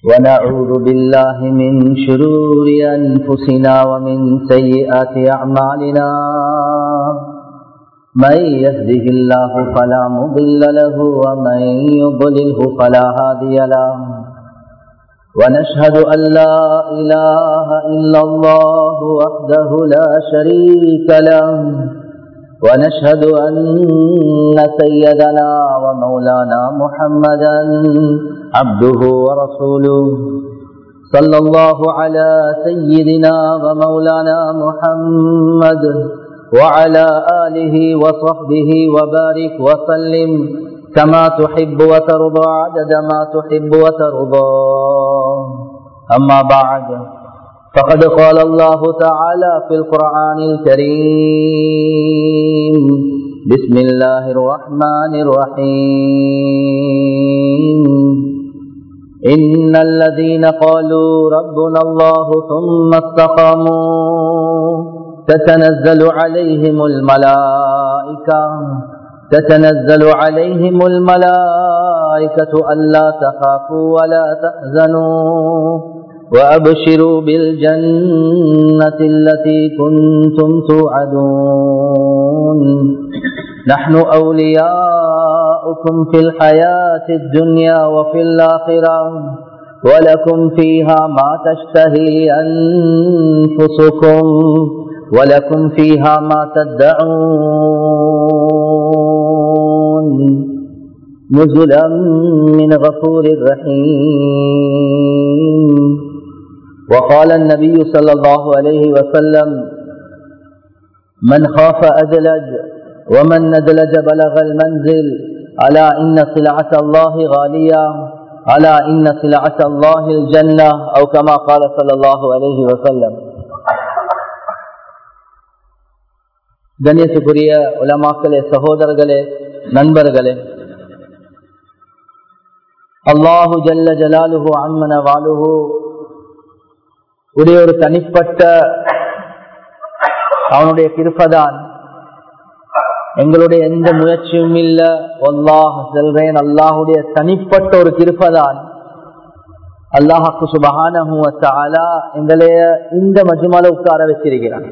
ونعوذ بالله من شرور أنفسنا ومن سيئات أعمالنا من يهده الله فلا مضل له ومن يضلله فلا هادي له ونشهد أن لا إله إلا الله وحده لا شريك له ونشهد أن سيدنا ومولانا محمدا عبده ورسوله صلى الله على سيدنا ومولانا محمد وعلى آله وصحبه وبارك وسلم كما تحب وترضى عدد ما تحب وترضى أما بعد فقد قال الله تعالى في القرآن الكريم بسم الله الرحمن الرحيم إن الذين قالوا ربنا الله ثم استقاموا تتنزل عليهم الملائكة تتنزل عليهم الملائكة ألا تخافوا ولا تحزنوا وأبشروا بالجنة التي كنتم توعدون نحن أولياؤكم في الحياة الدنيا وفي الآخرة ولكم فيها ما تشتهي أنفسكم ولكم فيها ما تدعون نزلا من غفور رحيم وقال النبي صلى الله عليه وسلم من خاف أدلج ومن ندلج بلغ المنزل ألا إن سلعة الله غالية ألا إن سلعة الله الجنة أو كما قال صلى الله عليه وسلم கணேசுக்குரிய உலமாக்களே சகோதரர்களே நண்பர்களே அல்லாஹு ஜல்ல ஜலாலுஹு அம்மன வாலுஹு உடைய ஒரு தனிப்பட்ட அவனுடைய கிருப்பதான் எங்களுடைய எந்த முயற்சியும் இல்ல அல்லாஹ் செல்றேன் அல்லாஹுடைய தனிப்பட்ட ஒரு கிருப்பதான் அல்லாஹாக்கு சுபகான எங்களைய இந்த மஜுமால உட்கார வச்சிருக்கிறான்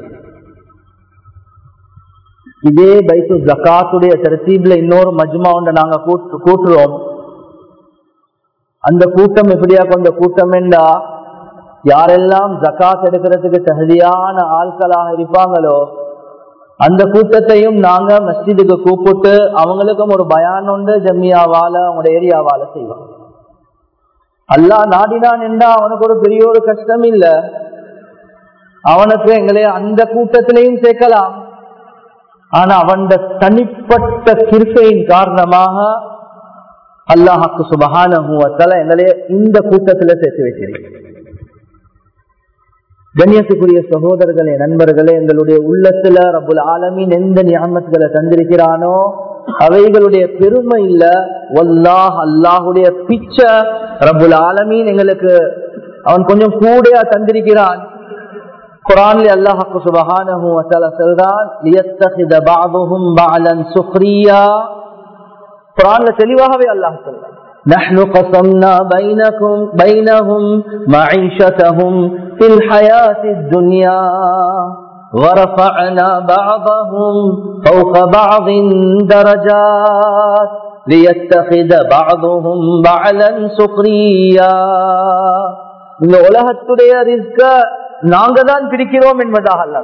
இதே பைத்து ஜக்காத்துடைய தரத்தீப்ல இன்னொரு மஜ்மா ஒன்றை நாங்க கூட்டுறோம் அந்த கூட்டம் எப்படியா கொண்ட கூட்டம் என்றா யாரெல்லாம் ஜக்காத் எடுக்கிறதுக்கு தகுதியான ஆட்களாக இருப்பாங்களோ அந்த கூட்டத்தையும் நாங்க மஸ்ஜிதுக்கு கூப்பிட்டு அவங்களுக்கும் ஒரு பயான் உண்டு ஜம்மியாவால அவங்களோட ஏரியாவால செய்வோம் அல்லா நாடினான் என்றா அவனுக்கு ஒரு பெரிய ஒரு கஷ்டம் இல்ல அவனுக்கு எங்களை அந்த கூட்டத்திலையும் சேர்க்கலாம் ஆனா அவன் தனிப்பட்ட கிருப்பையின் காரணமாக அல்லாஹாக்கு சுபகான எங்களைய இந்த கூட்டத்துல சேர்த்து வச்சிருக்கேன் கண்ணியத்துக்குரிய சகோதரர்களே நண்பர்களே எங்களுடைய உள்ளத்துல ரபுல் ஆலமின் எந்த ஞாபகங்களை தந்திருக்கிறானோ அவைகளுடைய பெருமை இல்ல ஒல்லாஹ் அல்லாஹுடைய பிச்சை ரபுல் ஆலமீன் எங்களுக்கு அவன் கொஞ்சம் கூடையா தந்திருக்கிறான் குரான்ல அல்லாஹாக்கு சுபஹானஹு வதஆலா சொல்றான் லியத்தஹித பஅதுஹும் பஅலன் சுக்ரியா குரான்ல தெளிவாகவே அல்லாஹ் சொல்றான் نحن قسمنا بينكم بينهم معيشتهم في الحياة الدنيا ورفعنا بعضهم فوق بعض درجات ليتخذ بعضهم بعلا سخريا இந்த உலகத்துடைய ரிஸ்க நாங்க தான் பிரிக்கிறோம் என்பதாக அல்ல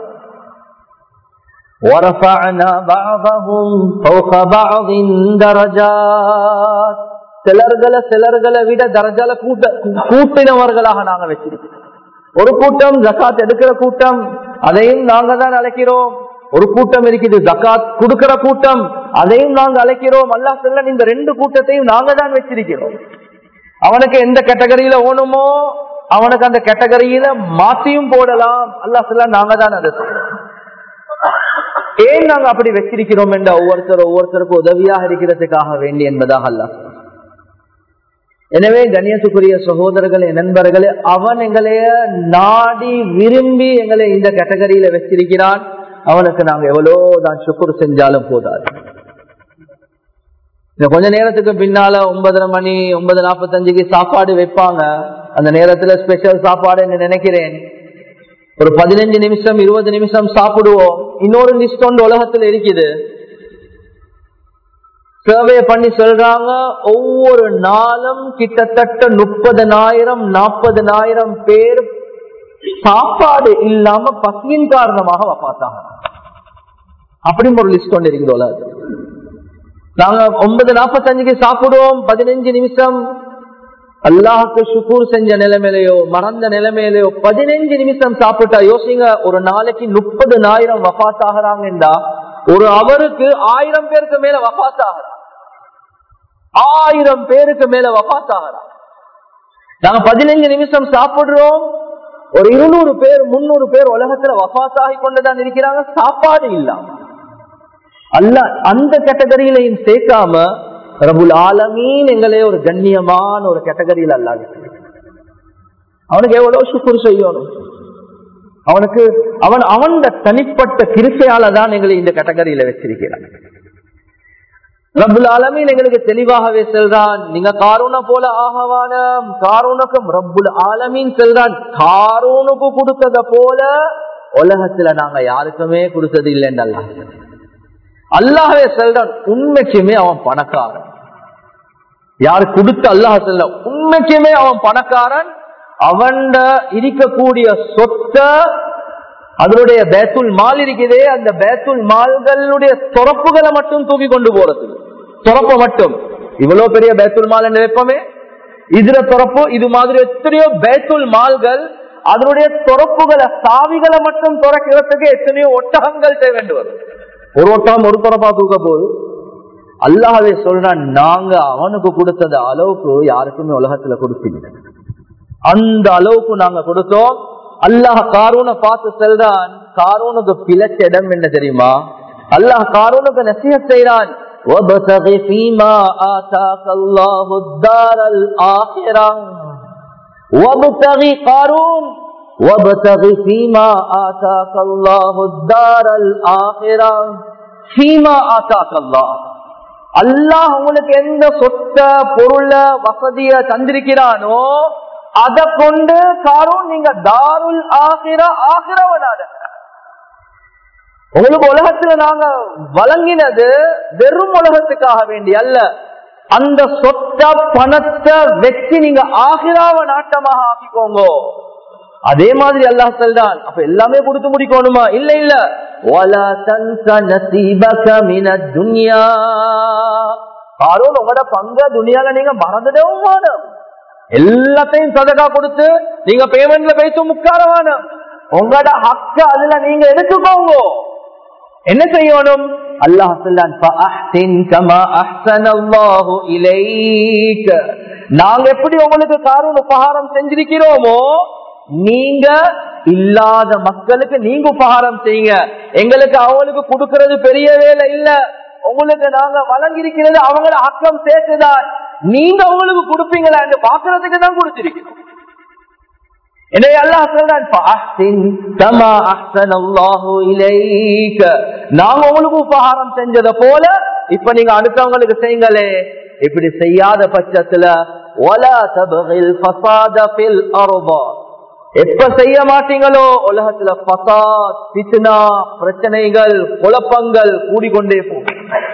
ورفعنا بعضهم فوق بعض درجات சிலர்களை சிலர்களை விட தரஜால கூட்ட கூட்டினவர்களாக நாங்க வச்சிருக்கோம் ஒரு கூட்டம் ஜக்காத் எடுக்கிற கூட்டம் அதையும் நாங்க தான் அழைக்கிறோம் ஒரு கூட்டம் இருக்குது ஜக்காத் கொடுக்கிற கூட்டம் அதையும் நாங்க அழைக்கிறோம் அல்லா சொல்ல இந்த ரெண்டு கூட்டத்தையும் நாங்க தான் வச்சிருக்கிறோம் அவனுக்கு எந்த கேட்டகரியில ஓணுமோ அவனுக்கு அந்த கேட்டகரியில மாத்தியும் போடலாம் அல்லா சொல்ல நாங்க தான் அதை சொல்றோம் ஏன் நாங்க அப்படி வச்சிருக்கிறோம் என்ற ஒவ்வொருத்தர் ஒவ்வொருத்தருக்கும் உதவியாக இருக்கிறதுக்காக வேண்டி என்பதாக அல்ல எனவே கண்ணியத்துக்குரிய சகோதரர்களே நண்பர்களே அவன் எங்களைய நாடி விரும்பி எங்களை இந்த கேட்டகரியில வச்சிருக்கிறான் அவனுக்கு நாங்க எவ்வளவுதான் சுக்குர் செஞ்சாலும் போதாது இந்த கொஞ்ச நேரத்துக்கு பின்னால ஒன்பதரை மணி ஒன்பது நாற்பத்தஞ்சுக்கு சாப்பாடு வைப்பாங்க அந்த நேரத்துல ஸ்பெஷல் சாப்பாடு நினைக்கிறேன் ஒரு பதினஞ்சு நிமிஷம் இருபது நிமிஷம் சாப்பிடுவோம் இன்னொரு லிஸ்ட் ஒன்று உலகத்துல இருக்குது சர்வே பண்ணி சொல்றாங்க ஒவ்வொரு நாளும் கிட்டத்தட்ட முப்பதனாயிரம் நாற்பதனாயிரம் பேர் சாப்பாடு இல்லாம பசியின் காரணமாக வப்பாத்தாங்க அப்படின்னு ஒரு லிஸ்ட் ஒன்று இருக்குது உலகத்துல நாங்க ஒன்பது நாற்பத்தஞ்சுக்கு சாப்பிடுவோம் பதினஞ்சு நிமிஷம் அல்லாஹுக்கு சுக்கூர் செஞ்ச நிலைமையிலையோ மறந்த நிலைமையிலையோ பதினஞ்சு நிமிஷம் சாப்பிட்டா யோசிங்க ஒரு நாளைக்கு முப்பது ஆயிரம் வபாத் ஆகிறாங்கடா ஒரு அவருக்கு ஆயிரம் பேருக்கு மேல வபாத் ஆகிறான் ஆயிரம் பேருக்கு மேல வபாத் ஆகிறான் நாங்க பதினஞ்சு நிமிஷம் சாப்பிடுறோம் ஒரு இருநூறு பேர் முன்னூறு பேர் உலகத்துல வபாத் ஆகி கொண்டுதான் இருக்கிறாங்க சாப்பாடு இல்லாம அல்ல அந்த கேட்டகரியிலையும் சேர்க்காம ரபுல் ஆலமீன் எங்களே ஒரு கண்ணியமான ஒரு கேட்டகரியில் அல்லாது அவனுக்கு எவ்வளவு சுக்குர் செய்யணும் அவனுக்கு அவன் அவன் தனிப்பட்ட கிருசையால தான் எங்களை இந்த கேட்டகரியில வச்சிருக்கிறான் ரபுல் ஆலமீன் எங்களுக்கு தெளிவாகவே செல்றான் நீங்க காரூன போல ஆகவான காரூனுக்கும் ரப்புல் ஆலமீன் செல்றான் காரூனுக்கு கொடுத்தத போல உலகத்துல நாங்க யாருக்குமே கொடுத்தது இல்லைன்னு அல்லாஹ் அல்லாஹே செல்றான் உண்மைக்குமே அவன் பணக்காரன் யாரு கொடுத்த அல்லாஹ் செல்ல உண்மைக்குமே அவன் பணக்காரன் அவன் இருக்கக்கூடிய சொத்தை அதனுடைய பேத்துல் மால் இருக்குதே அந்த பேத்துல் மால்களுடைய துறப்புகளை மட்டும் தூக்கி கொண்டு போறது துறப்ப மட்டும் இவ்வளவு பெரிய பேத்துல் மால் என்று வைப்பமே இதுல துறப்பு இது மாதிரி எத்தனையோ பேத்துல் மால்கள் அதனுடைய துறப்புகளை சாவிகளை மட்டும் துறக்கிறதுக்கு எத்தனையோ ஒட்டகங்கள் தேவை வேண்டு வரும் ஒரு ஒட்டகம் ஒரு துறப்பா தூக்க போகுது அல்லாஹவே சொல்றான் நாங்க அவனுக்கு கொடுத்தத அளவுக்கு யாருக்குமே உலகத்துல கொடுத்தீங்க அந்த அளவுக்கு நாங்க கொடுத்தோம் அல்லாஹ் காரூனை பார்த்து செல்றான் காரூனுக்கு பிழைச்ச இடம் என்ன தெரியுமா அல்லாஹ் காரூனுக்கு நசிய செய்யறான் وَابْتَغِ فِيمَا آتَاكَ اللَّهُ الدَّارَ الْآخِرَةَ وَابْتَغِ قَارُونَ وَابْتَغِ فِيمَا آتَاكَ اللَّهُ الدَّارَ الْآخِرَةَ فِيمَا آتَاكَ اللَّهُ அல்லாஹ் உங்களுக்கு எந்த சொத்த பொருள வசதிய தந்திருக்கிறானோ அதை கொண்டு காரும் நீங்க தாருல் ஆகிற ஆகிறவனாக உங்களுக்கு உலகத்துல நாங்க வழங்கினது வெறும் உலகத்துக்காக வேண்டி அல்ல அந்த சொத்த பணத்தை வச்சு நீங்க ஆகிராவ நாட்டமாக ஆக்கிக்கோங்க அதே மாதிரி அல்லாஹ் சொல்றான் அப்ப எல்லாமே கொடுத்து முடிக்கணுமா இல்ல இல்ல وَلَا تَنْسَ نَصِيبَكَ مِنَ الدُّنْيَا காரோன் உங்களோட பங்க துணியால நீங்க மறந்துடவும் வேணும் எல்லாத்தையும் சதகா கொடுத்து நீங்க பேமெண்ட்ல பேச முக்கார வேணும் உங்களோட ஹக்க அதுல நீங்க எடுத்துக்கோங்க என்ன செய்யணும் அல்லாஹ் சொல்லான் فَأَحْسِنْ كَمَا أَحْسَنَ اللَّهُ إِلَيْكَ நாங்க எப்படி உங்களுக்கு காரூன் உபகாரம் செஞ்சிருக்கிறோமோ நீங்க இல்லாத மக்களுக்கு நீங்க உபகாரம் செய்யுங்க எங்களுக்கு அவங்களுக்கு கொடுக்கறது பெரிய வேலை இல்ல உங்களுக்கு நாங்க வழங்கியிருக்கிறது அவங்கள அக்கம் சேர்த்துதான் நீங்க அவங்களுக்கு கொடுப்பீங்களா என்று பாக்குறதுக்கு தான் கொடுத்திருக்கிறோம் எனவே அல்லாஹ் சொல்றான் "ஃபஅஹ்சின் கமா அஹ்ஸனல்லாஹு இலைக்க." நாங்க உங்களுக்கு உபகாரம் செஞ்சதை போல இப்ப நீங்க அடுத்தவங்களுக்கு செய்யுங்களே இப்படி செய்யாத பட்சத்துல وَلَا تَبْغِ الْفَسَادَ فِي الْأَرْضِ எப்ப செய்ய மாட்டீங்களோ உலகத்துல பசாத் பித்னா பிரச்சனைகள் குழப்பங்கள் கூடிக்கொண்டே போகும்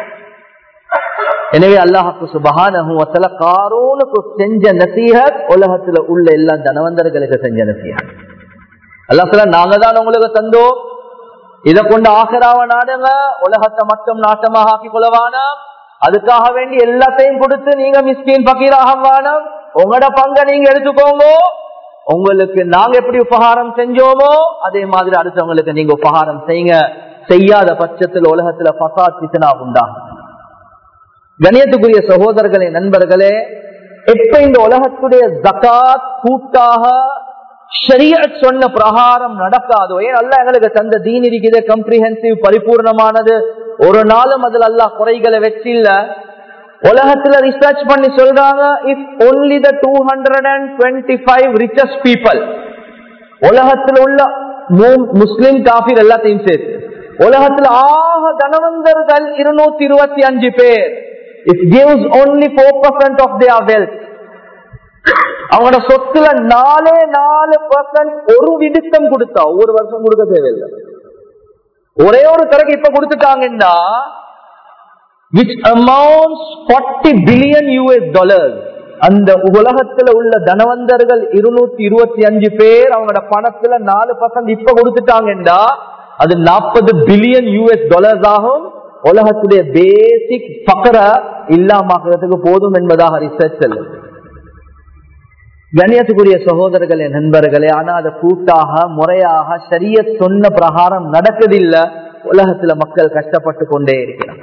எனவே அல்லாஹுக்கு சுபகான காரோனுக்கு செஞ்ச நசீகத் உலகத்துல உள்ள எல்லா தனவந்தர்களுக்கு செஞ்ச நசீகத் அல்லாஹ் சொல்ல நாங்க தான் உங்களுக்கு தந்தோம் இதை கொண்டு ஆசராவ நாடுங்க உலகத்தை மட்டும் நாட்டமாக ஆக்கி கொள்ளவானா அதுக்காக வேண்டி எல்லாத்தையும் கொடுத்து நீங்க மிஸ்கின் பக்கீராக வானம் உங்களோட பங்கை நீங்க எடுத்துக்கோங்க உங்களுக்கு நாங்க எப்படி உபகாரம் செஞ்சோமோ அதே மாதிரி அடுத்தவங்களுக்கு நீங்க உபகாரம் செய்யுங்க செய்யாத பட்சத்தில் உலகத்துல பசாத் பித்தனா உண்டாகும் கணியத்துக்குரிய சகோதரர்களே நண்பர்களே எப்ப இந்த உலகத்துடைய ஜகாத் கூட்டாக ஷரியத் சொன்ன பிரகாரம் நடக்காதோ ஏன் அல்ல எங்களுக்கு தந்த தீன் இருக்குது கம்ப்ரிஹென்சிவ் பரிபூர்ணமானது ஒரு நாளும் அதுல அல்லாஹ் குறைகளை வச்சு இல்ல உலகத்துல ரிசர்ச் பண்ணி சொல்றாங்க if only the two hundred and twenty five richest people உலகத்தில் உள்ள முஸ்லிம் காபீர் எல்லாத்தையும் சேர்த்து உலகத்தில் ஆக தனவந்தர்கள் இருநூத்தி இருபத்தி அஞ்சு பேர் it gives only four percent of their wealth அவங்களோட சொத்துல நாலே நாலு பர்சன்ட் ஒரு விடுத்தம் கொடுத்தா ஒவ்வொரு வருஷம் கொடுக்க தேவையில்லை ஒரே ஒரு தரக்கு இப்ப கொடுத்துட்டாங்கன்னா which amounts 40 billion US dollars அந்த உலகத்துல உள்ள தனவந்தர்கள் இருநூத்தி இருபத்தி அஞ்சு பேர் அவங்களோட பணத்துல நாலு பர்சன்ட் இப்ப கொடுத்துட்டாங்கன்னா அது நாற்பது பில்லியன் யூஎஸ் டாலர்ஸ் ஆகும் உலகத்துடைய பேசிக் பக்கர இல்லாமக்கிறதுக்கு போதும் என்பதாக ரிசர்ச் சொல்லுது கண்ணியத்துக்குரிய சகோதரர்களே நண்பர்களே ஆனா அதை கூட்டாக முறையாக சரிய சொன்ன பிரகாரம் நடக்குதில்லை உலகத்துல மக்கள் கஷ்டப்பட்டு கொண்டே இருக்கிறார்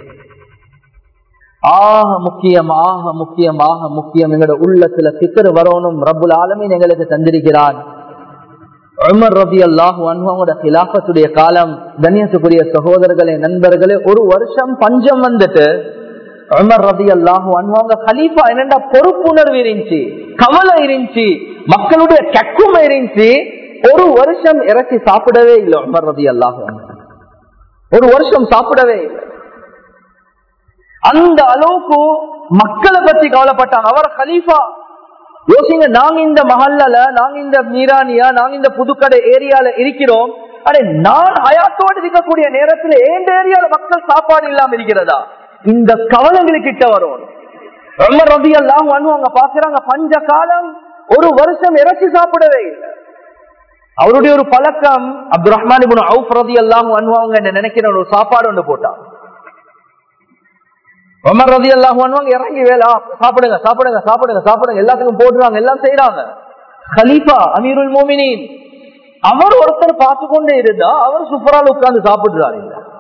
ஆக முக்கியம் ஆக முக்கியம் ஆக முக்கியம் எங்களோட உள்ளத்துல சிக்கர் வரணும் ரப்புல் ஆலமீன் எங்களுக்கு தந்திருக்கிறான் உமர் ரபி அல்லாஹ் அவங்களோட கிலாபத்துடைய காலம் கண்ணியத்துக்குரிய சகோதரர்களே நண்பர்களே ஒரு வருஷம் பஞ்சம் வந்துட்டு உமர் ரபி அல்லாஹ் அவங்க கலீஃபா என்னென்ன பொறுப்புணர்வு இருந்துச்சு கவலை இருந்துச்சு மக்களுடைய கக்குமை இருந்துச்சு ஒரு வருஷம் இறச்சி சாப்பிடவே இல்லை உமர் ரபி அல்லாஹ் ஒரு வருஷம் சாப்பிடவே இல்லை அந்த அளவுக்கு மக்களை பத்தி கவலைப்பட்டாங்க அவர் கலீஃபா யோசிங்க நாங்க இந்த மஹல்லால நாங்க இந்த மீரானியா நாங்க இந்த புதுக்கடை ஏரியால இருக்கிறோம் அடே நான் ஹயாத்தோடு இருக்கக்கூடிய நேரத்தில் ஏந்த ஏரியால மக்கள் சாப்பாடு இல்லாம இருக்கிறதா இந்த கவலைங்களுக்கு கிட்ட வரும் ரொம்ப ரவி எல்லாம் அவங்க பாக்குறாங்க பஞ்ச காலம் ஒரு வருஷம் இறைச்சி சாப்பிடவே இல்லை அவருடைய ஒரு பழக்கம் அப்துல் ரஹ்மான் அவுப் ரதி எல்லாம் அவங்க என்ன நினைக்கிற ஒரு சாப்பாடு ஒன்று போட்டாங்க உமர் ரதி எல்லாம் இறங்கி வேலை சாப்பிடுங்க சாப்பிடுங்க சாப்பிடுங்க சாப்பிடுங்க எல்லாத்துக்கும் போடுறாங்க எல்லாம் செய்யறாங்க ஹலீஃபா அமீருல் மோமினின் அவர் ஒருத்தர் பார்த்து கொண்டே இருந்தா அவர் சூப்பரால் உட்கார்ந்து சாப்பிடுறாரு